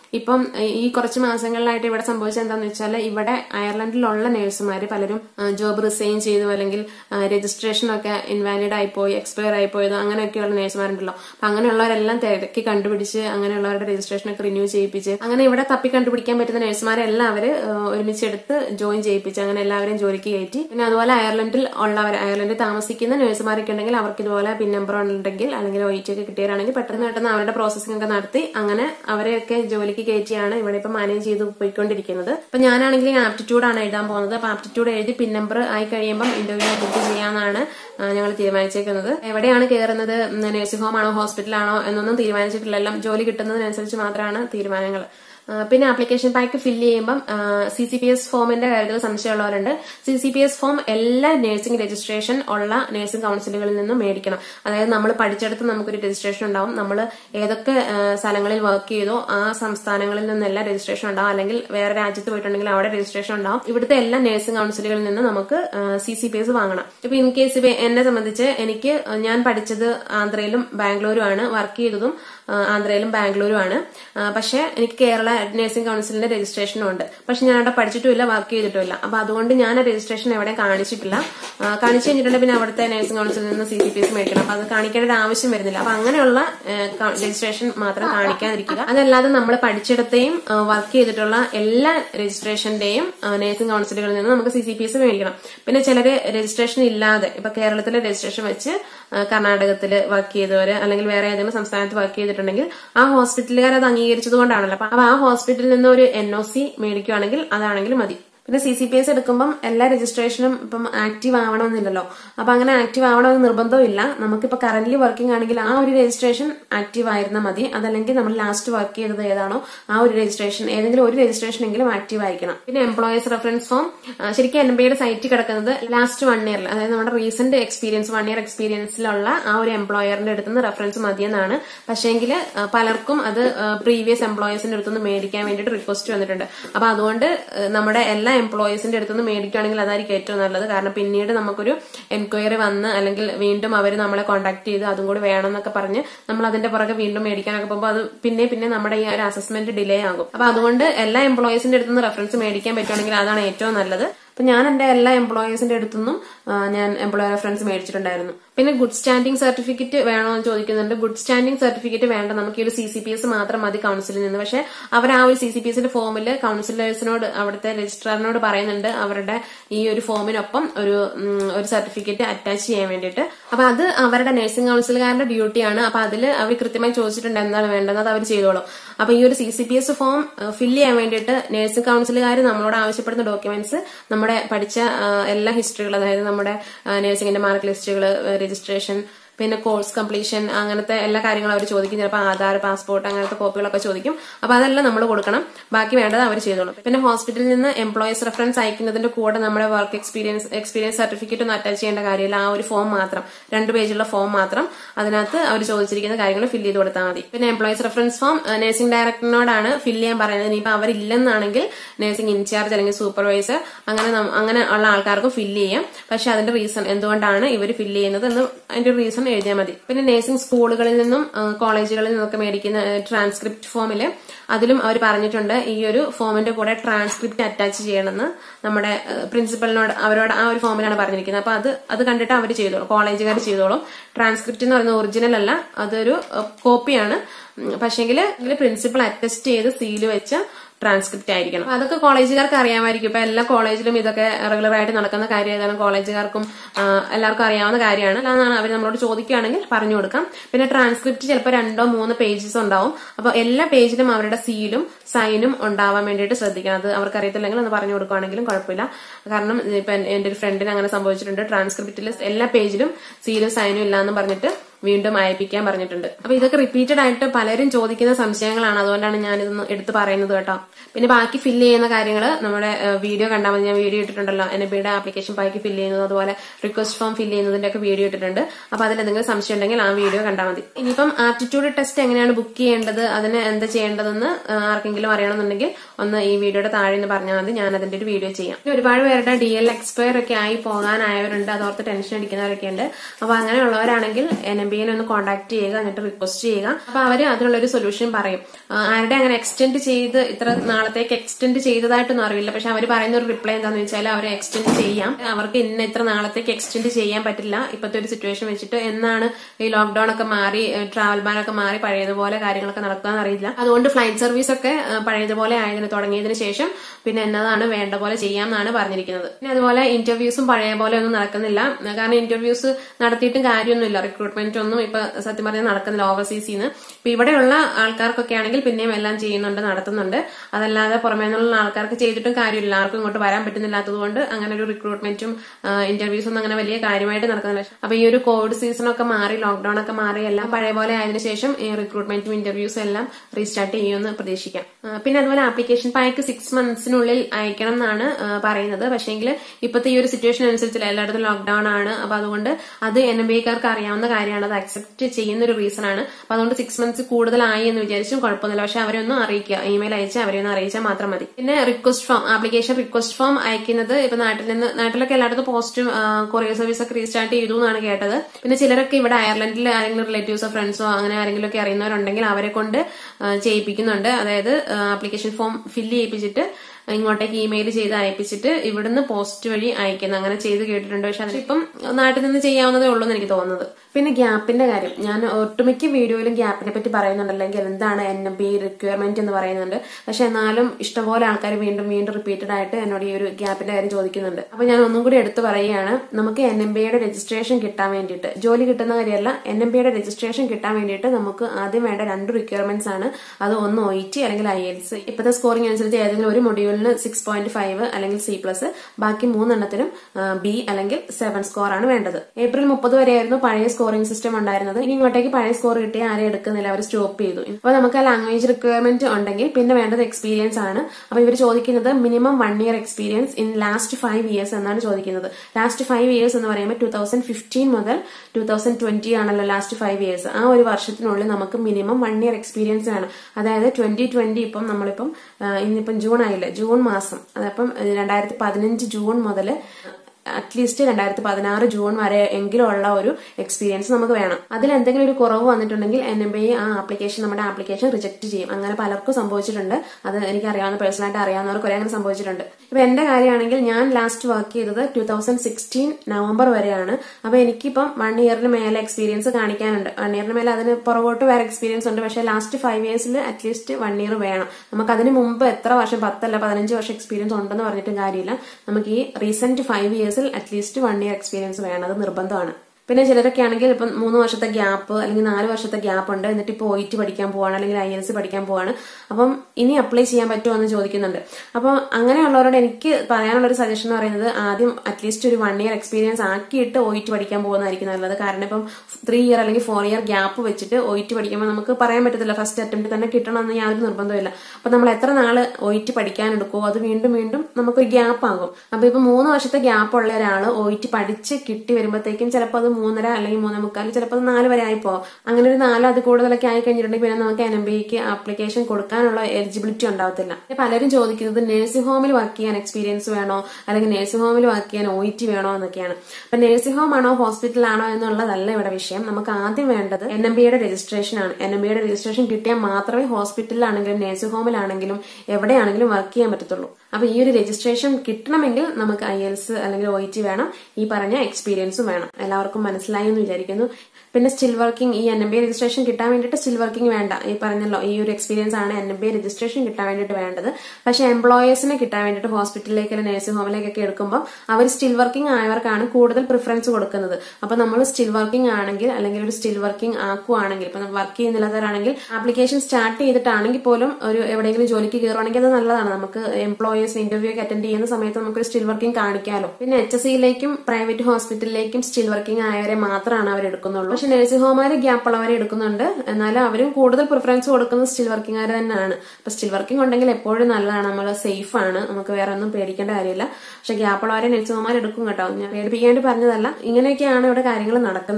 ഇപ്പം ഈ കുറച്ച് മാസങ്ങളിലായിട്ട് ഇവിടെ സംഭവിച്ചത് എന്താണെന്ന് വെച്ചാൽ ഇവിടെ അയർലൻഡിലുള്ള നഴ്സുമാർ പലരും ജോബ് റിസൈൻ ചെയ്തു അല്ലെങ്കിൽ രജിസ്ട്രേഷൻ ഒക്കെ ഇൻവാലിഡ് ആയിപ്പോയി എക്സ്പയർ ആയിപ്പോയത് അങ്ങനെയൊക്കെയുള്ള നഴ്സുമാരുണ്ടല്ലോ അപ്പൊ അങ്ങനെയുള്ളവരെല്ലാം തിരക്കി കണ്ടുപിടിച്ച് അങ്ങനെയുള്ളവരുടെ രജിസ്ട്രേഷൻ ഒക്കെ റിന്യൂ ചെയ്യിപ്പിച്ച് അങ്ങനെ ഇവിടെ തപ്പി കണ്ടുപിടിക്കാൻ പറ്റുന്ന നഴ്സുമാരെല്ലാം അവര് ഒരുമിച്ചെടുത്ത് ജോയിൻ ചെയ്യിപ്പിച്ച് അങ്ങനെ എല്ലാവരെയും ജോലിക്ക് കയറ്റി പിന്നെ അതുപോലെ അയർലൻഡിൽ ഉള്ളവർ അയർലൻഡിൽ താമസിക്കുന്ന നഴ്സുമാരൊക്കെ ഉണ്ടെങ്കിൽ അവർക്ക് ഇതുപോലെ പിൻ നമ്പർ ഉണ്ടെങ്കിൽ അല്ലെങ്കിൽ ഒ ഒക്കെ കിട്ടിയവരാണെങ്കിൽ പെട്ടെന്ന് പെട്ടെന്ന് അവരുടെ പ്രോസസ്സിംഗ് ഒക്കെ നടത്തി അങ്ങനെ അവരെയൊക്കെ ജോലിക്ക് കയറ്റിയാണ് ഇവിടെ ഇപ്പൊ മാനേജ് ചെയ്ത് പോയിക്കൊണ്ടിരിക്കുന്നത് അപ്പൊ ഞാനാണെങ്കിൽ ആപ്റ്റിറ്റ്യൂഡ് ആണ് എഴുതാൻ പോകുന്നത് അപ്പൊ ആപ്റ്റിറ്റ്യൂഡ് എഴുതി പിൻ നമ്പർ ആയി കഴിയുമ്പോൾ ഇന്റർവ്യൂ ബുക്ക് ചെയ്യാന്നാണ് ഞങ്ങൾ തീരുമാനിച്ചേക്കുന്നത് എവിടെയാണ് കയറുന്നത് നഴ്സിംഗ് ഹോം ആണോ ഹോസ്പിറ്റലാണോ എന്നൊന്നും തീരുമാനിച്ചിട്ടില്ല എല്ലാം ജോലി കിട്ടുന്നതിനനുസരിച്ച് മാത്രമാണ് തീരുമാനങ്ങൾ പിന്നെ ആപ്ലിക്കേഷൻ പാക്ക് ഫില്ല് ചെയ്യുമ്പം സി സി പി എസ് ഫോമിന്റെ കാര്യത്തിൽ സംശയമുള്ളവരുണ്ട് C C P S form എല്ലാ നഴ്സിംഗ് രജിസ്ട്രേഷൻ ഉള്ള നഴ്സിംഗ് കൌൺസിലുകളിൽ നിന്നും മേടിക്കണം അതായത് നമ്മൾ പഠിച്ചെടുത്ത് നമുക്കൊരു രജിസ്ട്രേഷൻ ഉണ്ടാവും നമ്മൾ ഏതൊക്കെ സ്ഥലങ്ങളിൽ വർക്ക് ചെയ്തോ ആ സംസ്ഥാനങ്ങളിൽ നിന്നെല്ലാം രജിസ്ട്രേഷൻ ഉണ്ടാവും അല്ലെങ്കിൽ വേറെ രാജ്യത്ത് പോയിട്ടുണ്ടെങ്കിൽ അവിടെ രജിസ്ട്രേഷൻ ഉണ്ടാവും ഇവിടുത്തെ എല്ലാ നഴ്സിംഗ് കൌൺസിലുകളിൽ നിന്ന് നമുക്ക് സി സി പി എസ് വാങ്ങണം ഇപ്പൊ ഇൻ കേസ് എന്നെ സംബന്ധിച്ച് എനിക്ക് ഞാൻ പഠിച്ചത് ആന്ധ്രയിലും ബാംഗ്ലൂരും ആണ് വർക്ക് ചെയ്തതും ആന്ധ്രയിലും ബാംഗ്ലൂരും ആണ് പക്ഷെ എനിക്ക് കേരള നഴ്സിംഗ് കൌൺസിലിന്റെ രജിസ്ട്രേഷനും ഉണ്ട് പക്ഷെ ഞാൻ അവിടെ പഠിച്ചിട്ടുമില്ല വർക്ക് ചെയ്തിട്ടുമില്ല അപ്പൊ അതുകൊണ്ട് ഞാൻ ആ രജിസ്ട്രേഷൻ എവിടെ കാണിച്ചിട്ടില്ല കാണിച്ചു കഴിഞ്ഞിട്ടുണ്ടെങ്കിൽ പിന്നെ അവിടുത്തെ നഴ്സിംഗ് കൌൺസിലിൽ നിന്ന് സി സി പി എസ് മേടിക്കണം അപ്പൊ അത് കാണിക്കേണ്ട ഒരു ആവശ്യം വരുന്നില്ല അപ്പൊ അങ്ങനെയുള്ള രജിസ്ട്രേഷൻ മാത്രം കാണിക്കാതിരിക്കുക അതല്ലാതെ നമ്മൾ പഠിച്ചിടത്തെയും വർക്ക് ചെയ്തിട്ടുള്ള എല്ലാ രജിസ്ട്രേഷന്റെയും നഴ്സിംഗ് കൌൺസിലുകളിൽ നിന്ന് നമുക്ക് സി സി പി എസ് മേടിക്കണം പിന്നെ ചിലര് രജിസ്ട്രേഷൻ ഇല്ലാതെ ഇപ്പൊ കേരളത്തിലെ രജിസ്ട്രേഷൻ വെച്ച് കർണാടകത്തിൽ വർക്ക് ചെയ്തവര് അല്ലെങ്കിൽ വേറെ ഏതെങ്കിലും സംസ്ഥാനത്ത് വർക്ക് ചെയ്തിട്ടുണ്ടെങ്കിൽ ആ ഹോസ്പിറ്റലുകാർ അത് അംഗീകരിച്ചത് കൊണ്ടാണല്ലോ അപ്പൊ ആ ഹോസ്പിറ്റലിൽ നിന്ന് ഒരു എൻ ഒ സി മേടിക്കുകയാണെങ്കിൽ അതാണെങ്കിൽ മതി പിന്നെ സി സി പി എസ് എടുക്കുമ്പം എല്ലാ രജിസ്ട്രേഷനും ഇപ്പം ആക്റ്റീവ് ആവണമെന്നില്ലല്ലോ അപ്പൊ അങ്ങനെ ആക്റ്റീവ് ആവണമെന്ന് നിർബന്ധമില്ല നമുക്കിപ്പോ കറന്റ് വർക്കിംഗ് ആണെങ്കിൽ ആ ഒരു രജിസ്ട്രേഷൻ ആക്റ്റീവ് ആയിരുന്നാൽ മതി അതല്ലെങ്കിൽ നമ്മൾ ലാസ്റ്റ് വർക്ക് ചെയ്തത് ഏതാണോ ആ ഒരു രജിസ്ട്രേഷൻ ഏതെങ്കിലും ഒരു രജിസ്ട്രേഷൻ എങ്കിലും ആക്റ്റീവ് ആയിരിക്കണം പിന്നെ എംപ്ലോയീസ് റെഫറൻസ് ഫോം ശരിക്കും എൻ ബിയുടെ സൈറ്റ് കിടക്കുന്നത് ലാസ്റ്റ് വൺ ഇയറിൽ അതായത് നമ്മുടെ റീസെന്റ് എക്സ്പീരിയൻസ് വൺ ഇയർ എക്സ്പീരിയൻസിലുള്ള ആ ഒരു എംപ്ലോയറിന്റെ അടുത്തുനിന്ന് റെഫറൻസ് മതിയെന്നാണ് പക്ഷേങ്കിൽ പലർക്കും അത് പ്രീവിയസ് എംപ്ലോയീസിന്റെ അടുത്തുനിന്ന് മേടിക്കാൻ വേണ്ടിയിട്ട് റിക്വസ്റ്റ് വന്നിട്ടുണ്ട് അപ്പൊ അതുകൊണ്ട് നമ്മുടെ എല്ലാ എംപ്ലോയീസിന്റെ അടുത്തുനിന്ന് മേടിക്കുകയാണെങ്കിൽ അതായിരിക്കും ഏറ്റവും നല്ലത് കാരണം പിന്നീട് നമുക്കൊരു എൻക്വയറി വന്ന് അല്ലെങ്കിൽ വീണ്ടും അവർ നമ്മളെ കോൺടാക്ട് ചെയ്ത് അതും കൂടി വേണം എന്നൊക്കെ പറഞ്ഞ് നമ്മൾ അതിന്റെ പുറകെ വീണ്ടും മേടിക്കാനൊക്കെ പോകുമ്പോൾ അത് പിന്നെ പിന്നെ നമ്മുടെ ഈ ഒരു അസസ്മെന്റ് ഡിലേ ആകും അപ്പൊ അതുകൊണ്ട് എല്ലാ എംപ്ലോയീസിന്റെ അടുത്തുനിന്ന് റെഫറൻസ് മേടിക്കാൻ പറ്റുവാണെങ്കിൽ അതാണ് ഏറ്റവും നല്ലത് അപ്പൊ ഞാൻ എന്റെ എല്ലാ എംപ്ലോയീസിന്റെ അടുത്തുനിന്നും ഞാൻ എംപ്ലോയർ റെഫറൻസ് മേടിച്ചിട്ടുണ്ടായിരുന്നു പിന്നെ ഗുഡ് സ്റ്റാൻഡിംഗ് സർട്ടിഫിക്കറ്റ് വേണോ എന്ന് ചോദിക്കുന്നുണ്ട് ഗുഡ് സ്റ്റാൻഡിംഗ് സർട്ടിഫിക്കറ്റ് വേണ്ട നമുക്ക് ഈ ഒരു സി സി പി എസ് മാത്രം മതി കൌൺസിലിൽ നിന്ന് പക്ഷെ അവർ ആ ഒരു സി സി പി എസിന്റെ ഫോമിൽ കൌൺസിലേഴ്സിനോട് അവിടുത്തെ രജിസ്ട്രാറിനോട് പറയുന്നുണ്ട് അവരുടെ ഈ ഒരു ഫോമിനൊപ്പം ഒരു ഒരു സർട്ടിഫിക്കറ്റ് അറ്റാച്ച് ചെയ്യാൻ വേണ്ടിയിട്ട് അപ്പൊ അത് അവരുടെ നഴ്സിംഗ് കൌൺസിലുകാരുടെ ഡ്യൂട്ടിയാണ് അപ്പൊ അതിൽ അവർ കൃത്യമായി ചോദിച്ചിട്ടുണ്ട് എന്താണ് വേണ്ടത് അത് അവർ ചെയ്തോളും അപ്പൊ ഈ ഒരു C C P S form fill ചെയ്യാൻ വേണ്ടിയിട്ട് നഴ്സിംഗ് കൌൺസിലുകാർ നമ്മളോട് ആവശ്യപ്പെടുന്ന ഡോക്യുമെന്റ്സ് നമ്മുടെ പഠിച്ച എല്ലാ ഹിസ്റ്ററികൾ അതായത് നമ്മുടെ നഴ്സിംഗിന്റെ മാർക്ക് ലിസ്റ്റുകൾ രജിസ്ട്രേഷൻ പിന്നെ കോഴ്സ് കംപ്ലീഷൻ അങ്ങനത്തെ എല്ലാ കാര്യങ്ങളും അവർ ചോദിക്കും ചിലപ്പോൾ ആധാർ പാസ്പോർട്ട് അങ്ങനത്തെ കോപ്പികളൊക്കെ ചോദിക്കും അപ്പൊ അതെല്ലാം നമ്മൾ കൊടുക്കണം ബാക്കി വേണ്ടത് അവർ ചെയ്തോളും പിന്നെ ഹോസ്പിറ്റലിൽ നിന്ന് എംപ്ലോയീസ് റെഫറൻസ് അയക്കുന്നതിന്റെ കൂടെ നമ്മുടെ വർക്ക് എക്സ്പീരിയൻസ് എക്സ്പീരിയൻസ് സർട്ടിഫിക്കറ്റ് ഒന്നും അറ്റാച്ച് ചെയ്യേണ്ട കാര്യമില്ല ആ ഒരു ഫോം മാത്രം രണ്ട് പേജുള്ള ഫോം മാത്രം അതിനകത്ത് അവർ ചോദിച്ചിരിക്കുന്ന കാര്യങ്ങൾ ഫില്ല് ചെയ്ത് കൊടുത്താൽ മതി പിന്നെ എംപ്ലോയീസ് റെഫറൻസ് ഫോം നഴ്സിംഗ് ഡയറക്ടറിനോടാണ് ഫില്ല് ചെയ്യാൻ പറയുന്നത് ഇനിയിപ്പോൾ അവരില്ലെന്നാണെങ്കിൽ നഴ്സിംഗ് ഇൻചാർജ് അല്ലെങ്കിൽ സൂപ്പർവൈസർ അങ്ങനെ അങ്ങനെ ഉള്ള ആൾക്കാർക്ക് ഫില്ല് ചെയ്യാം പക്ഷെ അതിന്റെ റീസൺ എന്തുകൊണ്ടാണ് ഇവർ ഫില്ല് ചെയ്യുന്നത് എന്ന് അതിന്റെ റീസൺ എഴുതിയാൽ മതി പിന്നെ നഴ്സിംഗ് സ്കൂളുകളിൽ നിന്നും കോളേജുകളിൽ നിന്നൊക്കെ മേടിക്കുന്ന ട്രാൻസ്ക്രിപ്റ്റ് ഫോമിൽ അതിലും അവർ പറഞ്ഞിട്ടുണ്ട് ഈ ഒരു ഫോമിന്റെ കൂടെ ട്രാൻസ്ക്രിപ്റ്റ് അറ്റാച്ച് ചെയ്യണമെന്ന് നമ്മുടെ പ്രിൻസിപ്പലിനോട് അവരോട് ആ ഒരു ഫോമിലാണ് പറഞ്ഞിരിക്കുന്നത് അപ്പൊ അത് അത് കണ്ടിട്ട് അവർ ചെയ്തോളും കോളേജുകാർ ചെയ്തോളും ട്രാൻസ്ക്രിപ്റ്റ് എന്ന് പറയുന്നത് ഒറിജിനൽ അല്ല അതൊരു കോപ്പിയാണ് പക്ഷെങ്കിൽ പ്രിൻസിപ്പൽ അറ്റസ്റ്റ് ചെയ്ത് സീല് വെച്ച് ട്രാൻസ്ക്രിപ്റ്റ് ആയിരിക്കണം അതൊക്കെ കോളേജുകാർക്ക് അറിയാമായിരിക്കും ഇപ്പൊ എല്ലാ കോളേജിലും ഇതൊക്കെ റെഗുലർ ആയിട്ട് നടക്കുന്ന കാര്യം ഏതാണ് കോളേജുകാർക്കും എല്ലാവർക്കും അറിയാവുന്ന കാര്യമാണ് അതാണ് അവർ നമ്മളോട് ചോദിക്കുകയാണെങ്കിൽ പറഞ്ഞു കൊടുക്കാം പിന്നെ ട്രാൻസ്ക്രിപ്റ്റ് ചിലപ്പോൾ രണ്ടോ മൂന്നോ പേജസ് ഉണ്ടാവും അപ്പൊ എല്ലാ പേജിലും അവരുടെ സീലും സൈനും ഉണ്ടാവാൻ വേണ്ടിയിട്ട് ശ്രദ്ധിക്കണം അത് അവർക്ക് അറിയത്തില്ലെങ്കിൽ ഒന്ന് പറഞ്ഞു കൊടുക്കുകയാണെങ്കിലും കുഴപ്പമില്ല കാരണം ഇപ്പൊ എന്റെ ഒരു ഫ്രണ്ടിന് അങ്ങനെ സംഭവിച്ചിട്ടുണ്ട് ട്രാൻസ്ക്രിപ്റ്റിൽ എല്ലാ പേജിലും സീലും സൈനും ഇല്ല എന്ന് പറഞ്ഞിട്ട് വീണ്ടും അയപ്പിക്കാൻ പറഞ്ഞിട്ടുണ്ട് അപ്പൊ ഇതൊക്കെ റിപ്പീറ്റഡ് ആയിട്ട് പലരും ചോദിക്കുന്ന സംശയങ്ങളാണ് അതുകൊണ്ടാണ് ഞാൻ ഇതൊന്ന് എടുത്തു പറയുന്നത് കേട്ടോ പിന്നെ ബാക്കി ഫില്ല് ചെയ്യുന്ന കാര്യങ്ങൾ നമ്മുടെ വീഡിയോ കണ്ടാൽ മതി ഞാൻ വീഡിയോ ഇട്ടിട്ടുണ്ടല്ലോ എൻ ബിയുടെ ആപ്ലിക്കേഷൻ ബാക്കി ഫില്ല് ചെയ്യുന്നത് അതുപോലെ റിക്വസ്റ്റ് ഫോം ഫില്ല് ചെയ്യുന്നതിന്റെ ഒക്കെ വീഡിയോ ഇട്ടിട്ടുണ്ട് അപ്പൊ അതിൽ എന്തെങ്കിലും സംശയം ഉണ്ടെങ്കിൽ ആ വീഡിയോ കണ്ടാൽ മതി ഇനിയിപ്പം ആപ്റ്റിറ്റ്യൂഡ് ടെസ്റ്റ് എങ്ങനെയാണ് ബുക്ക് ചെയ്യേണ്ടത് അതിന് എന്താ ചെയ്യേണ്ടതെന്ന് ആർക്കെങ്കിലും അറിയണമെന്നുണ്ടെങ്കിൽ ഒന്ന് ഈ വീഡിയോയുടെ താഴെ നിന്ന് പറഞ്ഞാൽ മതി ഞാൻ അതിന്റെ ഒരു വീഡിയോ ചെയ്യാം ഒരുപാട് പേരുടെ ഡി എൽ എക്സ്പയർ ഒക്കെ ആയി പോകാനായവരുണ്ട് അതോർത്ത് ടെൻഷൻ അടിക്കുന്നവരൊക്കെ ഉണ്ട് അപ്പൊ അങ്ങനെയുള്ളവരാണെങ്കിൽ എൻ എം എൻ ബി ഒന്ന് കോൺടാക്ട് ചെയ്യുക എന്നിട്ട് റിക്വസ്റ്റ് ചെയ്യുക അപ്പൊ അവര് അതിനുള്ള ഒരു സൊല്യൂഷൻ പറയും ആ, ആരുടെ അങ്ങനെ എക്സ്റ്റെൻഡ് ചെയ്ത് ഇത്ര നാളത്തേക്ക് എക്സ്റ്റെൻഡ് ചെയ്തതായിട്ടൊന്നും അറിയില്ല പക്ഷെ അവർ പറയുന്ന ഒരു റിപ്ലൈ എന്താണെന്ന് വെച്ചാൽ അവർ എക്സ്റ്റെൻഡ് ചെയ്യാം അവർക്ക് ഇന്ന ഇത്ര നാളത്തേക്ക് എക്സ്റ്റെൻഡ് ചെയ്യാൻ പറ്റില്ല ഇപ്പോഴത്തെ ഒരു സിറ്റുവേഷൻ വെച്ചിട്ട് എന്നാണ് ഈ ലോക്ക്ഡൌൺ ഒക്കെ മാറി ട്രാവൽ ബാൻ ഒക്കെ മാറി പഴയതുപോലെ കാര്യങ്ങളൊക്കെ നടക്കാന്ന് അറിയില്ല അതുകൊണ്ട് ഫ്ലൈറ്റ് സർവീസ് ഒക്കെ ആ, പഴയതുപോലെ ആയതിന് തുടങ്ങിയതിന് ശേഷം പിന്നെ എന്നതാണ് വേണ്ട പോലെ ചെയ്യാമെന്നാണ് പറഞ്ഞിരിക്കുന്നത് പിന്നെ അതുപോലെ ഇന്റർവ്യൂസും പഴയ പോലെ ഒന്നും നടക്കുന്നില്ല കാരണം ഇന്റർവ്യൂസ് നടത്തിയിട്ടും കാര്യമൊന്നുമില്ല റിക്രൂട്ട്മെന്റ് ഒന്നും ഇപ്പൊ സത്യം പറഞ്ഞാൽ നടക്കുന്നില്ല ഓവർസീസിന്ന് ഇപ്പൊ ഇവിടെയുള്ള ആൾക്കാർക്കൊക്കെ ആണെങ്കിൽ പിന്നെയും എല്ലാം ചെയ്യുന്നുണ്ട് നടത്തുന്നുണ്ട് അതല്ലാതെ പുറമേ നിന്നുള്ള ആൾക്കാർക്ക് ചെയ്തിട്ടും കാര്യമില്ല ആർക്കും ഇങ്ങോട്ട് വരാൻ പറ്റുന്നില്ലാത്തത് കൊണ്ട് അങ്ങനെ ഒരു റിക്രൂട്ട്മെന്റും ഇന്റർവ്യൂസും ഒന്നും അങ്ങനെ വലിയ കാര്യമായിട്ട് നടക്കുന്നില്ല അപ്പൊ ഈ ഒരു കോവിഡ് സീസൺ ഒക്കെ മാറി ലോക്ക്ഡൌൺ ഒക്കെ മാറി എല്ലാം പഴയ പോലെ ആയതിനു ശേഷം ഈ റിക്രൂട്ട്മെന്റും ഇന്റർവ്യൂസും എല്ലാം റീസ്റ്റാർട്ട് ചെയ്യുമെന്ന് പ്രതീക്ഷിക്കാം ആ, പിന്നെ അതുപോലെ ആപ്ലിക്കേഷൻ പാക്ക് സിക്സ് മന്ത്സിനുള്ളിൽ അയക്കണം എന്നാണ് ആ, പറയുന്നത് പക്ഷേങ്കിൽ ഇപ്പോഴത്തെ ഈ ഒരു സിറ്റുവേഷൻ അനുസരിച്ച് എല്ലായിടത്തും ലോക്ക്ഡൌൺ ആണ് അപ്പൊ അതുകൊണ്ട് അത് എൻ എം ബിക്കാർക്ക് അറിയാവുന്ന കാര്യമാണ് അത് അക്സെപ്റ്റ് ചെയ്യുന്ന ഒരു റീസൺ ആണ് അപ്പൊ അതുകൊണ്ട് സിക്സ് മന്ത്സ് കൂടുതലായി എന്ന് വിചാരിച്ചും കുഴപ്പമൊന്നുമില്ല പക്ഷെ അവരെ ഒന്ന് അറിയിക്കുക ഇമെയിൽ അയച്ച് അവരെ ഒന്ന് അറിയിച്ചാൽ മാത്രം മതി പിന്നെ request form application request form അയക്കുന്നത് ഇപ്പൊ നാട്ടിൽ നിന്ന് നാട്ടിലൊക്കെ എല്ലായിടത്തും പോസ്റ്റും കൊറിയർ സർവീസ് ഒക്കെ റീസ്റ്റാർട്ട് ചെയ്തു എന്നാണ് കേട്ടത് പിന്നെ ചിലരൊക്കെ ഇവിടെ അയർലൻഡിൽ ആരെങ്കിലും റിലേറ്റീവ്സോ ഫ്രണ്ട്സോ അങ്ങനെ ആരെങ്കിലും ഒക്കെ അറിയുന്നവരുണ്ടെങ്കിൽ അവരെ കൊണ്ട് ആ, ചെയ്യിപ്പിക്കുന്നുണ്ട് അതായത് ആപ്ലിക്കേഷൻ ഫോം ഫില്ല് ചെയ്യിപ്പിച്ചിട്ട് ഇങ്ങോട്ടേക്ക് ഇമെയിൽ ചെയ്ത് അയപ്പിച്ചിട്ട് ഇവിടുന്ന് പോസ്റ്റ് വഴി അയക്കുന്നു അങ്ങനെ ചെയ്ത് കേട്ടിട്ടുണ്ട് പക്ഷെ അതിപ്പം നാട്ടിൽ നിന്ന് ചെയ്യാവുന്നതേ ഉള്ളൂ എന്ന് എനിക്ക് തോന്നുന്നത് പിന്നെ ഗ്യാപ്പിന്റെ കാര്യം ഞാൻ ഒട്ടുമിക്ക വീഡിയോയിലും ഗ്യാപ്പിനെ പറ്റി പറയുന്നുണ്ടല്ലെങ്കിൽ എന്താണ് എൻ ബി റിക്വയർമെന്റ് എന്ന് പറയുന്നുണ്ട് പക്ഷെ എന്നാലും ഇഷ്ടംപോലെ ആൾക്കാർ വീണ്ടും വീണ്ടും റിപ്പീറ്റഡ് ആയിട്ട് എന്നോട് ഈ ഒരു ഗ്യാപ്പിന്റെ കാര്യം ചോദിക്കുന്നുണ്ട് അപ്പൊ ഞാൻ ഒന്നും കൂടി എടുത്തു പറയുകയാണ് നമുക്ക് എൻ എം ബിയുടെ രജിസ്ട്രേഷൻ കിട്ടാൻ വേണ്ടിയിട്ട് ജോലി കിട്ടുന്ന കാര്യമല്ല എൻ എം ബിയുടെ രജിസ്ട്രേഷൻ കിട്ടാൻ വേണ്ടിയിട്ട് നമുക്ക് ആദ്യം വേണ്ട രണ്ട് റിക്വയർമെന്റ്സ് ആണ് അത് ഒന്ന് ഒ ടി അല്ലെങ്കിൽ ഐ എൽസ് ഇപ്പോഴത്തെ സ്കോറിംഗ് അനുസരിച്ച് ഏതെങ്കിലും ഒരു മൊഡ്യൂളിന് സിക്സ് പോയിന്റ് ഫൈവ് അല്ലെങ്കിൽ സി പ്ലസ് ബാക്കി മൂന്നെണ്ണത്തിനും ബി അല്ലെങ്കിൽ സെവൻ സ്കോർ ആണ് വേണ്ടത് ഏപ്രിൽ മുപ്പത് വരെയായിരുന്നു പഴയ സ്കോറിംഗ് സിസ്റ്റം ഉണ്ടായിരുന്നത് ഇനി ഇങ്ങോട്ടേക്ക് പഴയ സ്കോർ കിട്ടിയ ആരെയും എടുക്കുന്നില്ല അവർ സ്റ്റോപ്പ് ചെയ്തു അപ്പോൾ നമുക്ക് ആ ലാംഗ്വേജ് റിക്വയർമെന്റ് ഉണ്ടെങ്കിൽ പിന്നെ വേണ്ടത് എക്സ്പീരിയൻസ് ആണ് അപ്പൊ ഇവർ ചോദിക്കുന്നത് minimum one year experience in last five years എന്നാണ് ചോദിക്കുന്നത് ലാസ്റ്റ് ഫൈവ് ഇയേഴ്സ് എന്ന് പറയുമ്പോൾ ടൂ തൗസൻഡ് ഫിഫ്റ്റീൻ മുതൽ ടൂ തൗസൻഡ് ട്വന്റി ആണല്ലോ ലാസ്റ്റ് ഫൈവ് ഇയേഴ്സ് ആ ഒരു വർഷത്തിനുള്ളിൽ നമുക്ക് മിനിമം വൺ ഇയർ എക്സ്പീരിയൻസ് വേണം അതായത് ട്വന്റി ട്വന്റി ഇപ്പം നമ്മളിപ്പം ആ, ഇന്നിപ്പം ജൂൺ ആയില്ലേ ജൂൺ മാസം അതപ്പം രണ്ടായിരത്തി പതിനഞ്ച് ജൂൺ മുതൽ അറ്റ്ലീസ്റ്റ് രണ്ടായിരത്തി പതിനാറ് ജൂൺ വരെ എങ്കിലും ഉള്ള ഒരു എക്സ്പീരിയൻസ് നമുക്ക് വേണം അതിൽ എന്തെങ്കിലും ഒരു കുറവ് വന്നിട്ടുണ്ടെങ്കിൽ എൻ എം ബി ആ ആപ്ലിക്കേഷൻ നമ്മുടെ ആപ്ലിക്കേഷൻ റിജക്ട് ചെയ്യും അങ്ങനെ പലർക്കും സംഭവിച്ചിട്ടുണ്ട് അത് എനിക്ക് അറിയാവുന്ന പേഴ്സണലായിട്ട് അറിയാവുന്നവർക്ക് കുറെ അങ്ങനെ സംഭവിച്ചിട്ടുണ്ട് ഇപ്പൊ എന്റെ കാര്യമാണെങ്കിൽ ഞാൻ ലാസ്റ്റ് വർക്ക് ചെയ്തത് ടൂ തൗസൻഡ് സിക്സ്റ്റീൻ നവംബർ വരെയാണ് അപ്പൊ എനിക്കിപ്പം വൺ ഇയറിന് മേലെ എക്സ്പീരിയൻസ് കാണിക്കാനുണ്ട് വൺ ഇയറിന് മേലെ അതിന് പുറകോട്ട് വേറെ എക്സ്പീരിയൻസ് ഉണ്ട് പക്ഷേ ലാസ്റ്റ് ഫൈവ് ഇയേഴ്സിൽ അറ്റ്ലീസ്റ്റ് വൺ ഇയർ വേണം നമുക്ക് അതിന് മുമ്പ് എത്ര വർഷം പത്തല്ല പതിനഞ്ച് വർഷം എക്സ്പീരിയൻസ് ഉണ്ടെന്ന് പറഞ്ഞിട്ടും കാര്യമില്ല നമുക്ക് ഈ റീസെന്റ് ഫൈവ് ഇയേഴ്സിൽ അറ്റ്ലീസ്റ്റ് വൺ ഇയർ എക്സ്പീരിയൻസ് വേണം അത് നിർബന്ധമാണ് പിന്നെ ചിലരൊക്കെ ആണെങ്കിൽ ഇപ്പം മൂന്ന് വർഷത്തെ ഗ്യാപ്പ് അല്ലെങ്കിൽ നാല് വർഷത്തെ ഗ്യാപ്പ് ഉണ്ട് എന്നിട്ട് ഇപ്പോൾ ഒ ടി പഠിക്കാൻ പോവാണ് അല്ലെങ്കിൽ ഐ എൽസ് പഠിക്കാൻ പോവാണ് അപ്പം ഇനി അപ്ലൈ ചെയ്യാൻ പറ്റുമോ എന്ന് ചോദിക്കുന്നുണ്ട് അപ്പോൾ അങ്ങനെയുള്ളവരോട് എനിക്ക് പറയാനുള്ള ഒരു സജഷൻ എന്ന് പറയുന്നത് ആദ്യം അറ്റ്ലീസ്റ്റ് ഒരു വൺ ഇയർ എക്സ്പീരിയൻസ് ആക്കിയിട്ട് ഒ ടി പഠിക്കാൻ പോകുന്നതായിരിക്കും നല്ലത് കാരണം ഇപ്പം ത്രീ ഇയർ അല്ലെങ്കിൽ ഫോർ ഇയർ ഗ്യാപ്പ് വെച്ചിട്ട് ഒ ടി പഠിക്കുമ്പോൾ നമുക്ക് പറയാൻ പറ്റത്തില്ല ഫസ്റ്റ് അറ്റംപ്റ്റ് തന്നെ കിട്ടണമെന്ന് യാതൊരു നിർബന്ധമില്ല അപ്പൊ നമ്മൾ എത്ര നാള് ഒ ടി പഠിക്കാൻ എടുക്കുമോ അത് വീണ്ടും വീണ്ടും നമുക്കൊരു ഗ്യാപ്പ് ആകും അപ്പൊ ഇപ്പൊ മൂന്ന് വർഷത്തെ ഗ്യാപ്പ് ഉള്ള ഒരാൾ ഒ ടി പഠിച്ച് കിട്ടി വരുമ്പോഴത്തേക്കും ചിലപ്പോൾ അത് മൂന്നര അല്ലെങ്കിൽ മൂന്നേ മുക്കാൽ ചിലപ്പോൾ അത് നാല് വരെ ആയിപ്പോ അങ്ങനെ ഒരു നാലോ അത് കൂടുതലൊക്കെ ആയി കഴിഞ്ഞിട്ടുണ്ടെങ്കിൽ പിന്നെ നമുക്ക് എൻ എം ബിക്ക് ആപ്ലിക്കേഷൻ കൊടുക്കാനുള്ള എലിജിബിലിറ്റി ഉണ്ടാവത്തില്ല പിന്നെ പലരും ചോദിക്കുന്നത് നഴ്സിംഗ് ഹോമിൽ വർക്ക് ചെയ്യാൻ എക്സ്പീരിയൻസ് വേണോ അല്ലെങ്കിൽ നഴ്സിംഗ് ഹോമിൽ വർക്ക് ചെയ്യാൻ ഒ ടി വേണോ എന്നൊക്കെയാണ് അപ്പൊ നഴ്സിംഗ് ഹോം ആണോ ഹോസ്പിറ്റൽ ആണോ എന്നുള്ളതല്ല ഇവിടെ വിഷയം നമുക്ക് ആദ്യം വേണ്ടത് എൻ എം ബിയുടെ രജിസ്ട്രേഷൻ ആണ് എൻ എം ബിയുടെ രജിസ്ട്രേഷൻ കിട്ടിയാൽ മാത്രമേ ഹോസ്പിറ്റലിലാണെങ്കിലും നഴ്സിംഗ് ഹോമിലാണെങ്കിലും എവിടെയാണെങ്കിലും വർക്ക് ചെയ്യാൻ പറ്റത്തുള്ളൂ അപ്പൊ ഈ ഒരു രജിസ്ട്രേഷൻ കിട്ടണമെങ്കിൽ നമുക്ക് ഐ എൽസ് അല്ലെങ്കിൽ ഒ ടി വേണം ഈ പറഞ്ഞ എക്സ്പീരിയൻസും വേണം എല്ലാവർക്കും മനസ്സിലായി എന്ന് വിചാരിക്കുന്നു പിന്നെ സ്റ്റിൽ വർക്കിംഗ് ഈ എൻ എം ബി രജിസ്ട്രേഷൻ കിട്ടാൻ വേണ്ടിയിട്ട് സ്റ്റിൽ വർക്കിംഗ് വേണ്ട ഈ പറഞ്ഞല്ലോ ഈ ഒരു എക്സ്പീരിയൻസ് ആണ് എൻ എം ബി രജിസ്ട്രേഷൻ കിട്ടാൻ വേണ്ടിയിട്ട് വേണ്ടത് പക്ഷെ എംപ്ലോയേഴ്സിനെ കിട്ടാൻ വേണ്ടിയിട്ട് ഹോസ്പിറ്റലിലേക്ക് അല്ലെങ്കിൽ നഴ്സിംഗ് ഹോമിലേക്കൊക്കെ എടുക്കുമ്പോൾ അവർ സ്റ്റിൽ വർക്കിംഗ് ആയവർക്കാണ് കൂടുതൽ പ്രിഫറൻസ് കൊടുക്കുന്നത് അപ്പൊ നമ്മൾ സ്റ്റിൽ വർക്കിംഗ് ആണെങ്കിൽ അല്ലെങ്കിൽ ഒരു സ്റ്റിൽ വർക്കിംഗ് ആക്കുവാണെങ്കിൽ ഇപ്പൊ വർക്ക് ചെയ്യുന്നില്ലാത്തവരാണെങ്കിൽ ആപ്ലിക്കേഷൻ സ്റ്റാർട്ട് ചെയ്തിട്ടാണെങ്കിൽ പോലും ഒരു എവിടെയെങ്കിലും ജോലിക്ക് കയറുവാണെങ്കിൽ അത് നല്ലതാണ് നമുക്ക് എംപ്ലോയേഴ്സ് ഇന്റർവ്യൂ ഒക്കെ അറ്റൻഡ് ചെയ്യുന്ന സമയത്ത് നമുക്ക് സ്റ്റിൽ വർക്കിംഗ് കാണിക്കാമല്ലോ പിന്നെ എച്ച് എസ് സിയിലേക്കും പ്രൈവറ്റ് ഹോസ്പിറ്റലിലേക്കും സ്റ്റിൽ വർക്കിംഗ് ആയവരെ മാത്രമാണ് അവർ എടുക്കുന്നുള്ളൂ പക്ഷെ നഴ്സിംഗ് ഹോമാര് ഗ്യാപ്പ് ഉള്ളവരെ എടുക്കുന്നുണ്ട് എന്നാലും അവരും കൂടുതൽ പ്രിഫറൻസ് കൊടുക്കുന്നത് സ്റ്റിൽ വർക്കിംഗുകാർ തന്നെയാണ് അപ്പൊ സ്റ്റിൽ വർക്കിംഗ് ഉണ്ടെങ്കിൽ എപ്പോഴും നല്ലതാണ് നമ്മൾ സേഫ് ആണ് നമുക്ക് വേറെ ഒന്നും പേടിക്കേണ്ട കാര്യമില്ല പക്ഷെ ഗ്യാപ്പ് ഉള്ളവരെ നഴ്സിംഗ് ഹോമാർ എടുക്കും കേട്ടോ ഞാൻ പേടിപ്പിക്കാണ്ട് പറഞ്ഞതല്ല ഇങ്ങനെയൊക്കെയാണ് ഇവിടെ കാര്യങ്ങൾ നടക്കുന്നത്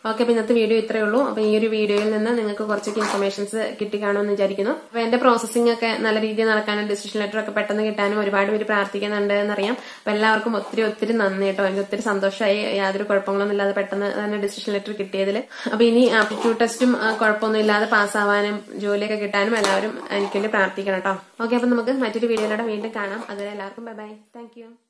ഓക്കെ അപ്പൊ ഇന്നത്തെ വീഡിയോ ഇത്രയേ ഉള്ളൂ അപ്പൊ ഈ ഒരു വീഡിയോയിൽ നിന്ന് നിങ്ങൾക്ക് കുറച്ചൊക്കെ ഇൻഫർമേഷൻസ് കിട്ടി കാണുമെന്ന് വിചാരിക്കുന്നു അപ്പൊ എന്റെ പ്രോസസ്സിംഗ് ഒക്കെ നല്ല രീതിയിൽ നടക്കാനും ഡിസിഷൻ ലെറ്റർ ഒക്കെ പെട്ടെന്ന് കിട്ടാനും ഒരുപാട് പേര് പ്രാർത്ഥിക്കുന്നുണ്ട് എന്നറിയാം അപ്പൊ എല്ലാവർക്കും ഒത്തിരി ഒത്തിരി നന്ദി കേട്ടോ എനിക്ക് ഒത്തിരി സന്തോഷമായി യാതൊരു കുഴപ്പങ്ങളൊന്നും ഇല്ലാതെ പെട്ടെന്ന് തന്നെ ഡിസിഷൻ ലെറ്റർ കിട്ടിയതിൽ അപ്പൊ ഇനി ആപ്റ്റിറ്റ്യൂഡ് ടെസ്റ്റും കുഴപ്പമൊന്നും ഇല്ലാതെ പാസ്സാവാനും ജോലിയൊക്കെ കിട്ടാനും എല്ലാവരും എനിക്ക് വേണ്ടി പ്രാർത്ഥിക്കണം കേട്ടോ ഓക്കെ അപ്പൊ നമുക്ക് മറ്റൊരു വീഡിയോയിലൂടെ വീണ്ടും കാണാം അതുവരെ എല്ലാവർക്കും ബൈ ബൈ താങ്ക് യു